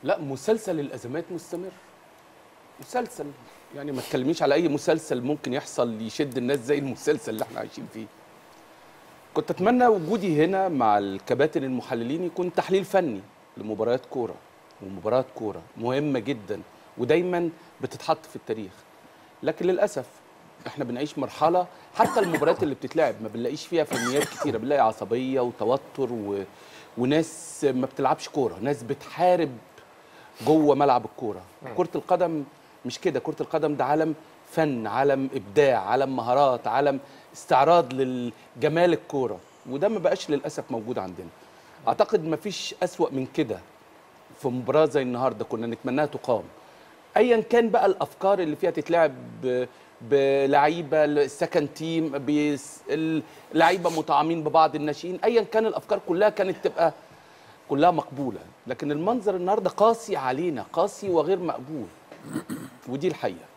لا مسلسل الازمات مستمر مسلسل يعني ما تكلميش على اي مسلسل ممكن يحصل يشد الناس زي المسلسل اللي احنا عايشين فيه كنت اتمنى وجودي هنا مع الكباتن المحللين يكون تحليل فني لمباريات كوره ومباريات كوره مهمه جدا ودايما بتتحط في التاريخ لكن للاسف احنا بنعيش مرحله حتى المباريات اللي بتتلعب ما بنلاقيش فيها فنيات كتيره بنلاقي عصبيه وتوتر و... وناس ما بتلعبش كوره ناس بتحارب جوه ملعب الكوره كره القدم مش كده كره القدم ده عالم فن عالم ابداع عالم مهارات عالم استعراض للجمال الكوره وده ما بقاش للاسف موجود عندنا اعتقد ما فيش اسوا من كده في مباراه زي النهارده كنا نتمناها تقام ايا كان بقى الافكار اللي فيها تتلعب ب- بلعيبه السكند تيم بيس- اللعيبه مطعمين ببعض الناشئين ايا كان الافكار كلها كانت تبقى كلها مقبوله لكن المنظر النهارده قاسي علينا قاسي وغير مقبول ودي الحقيقه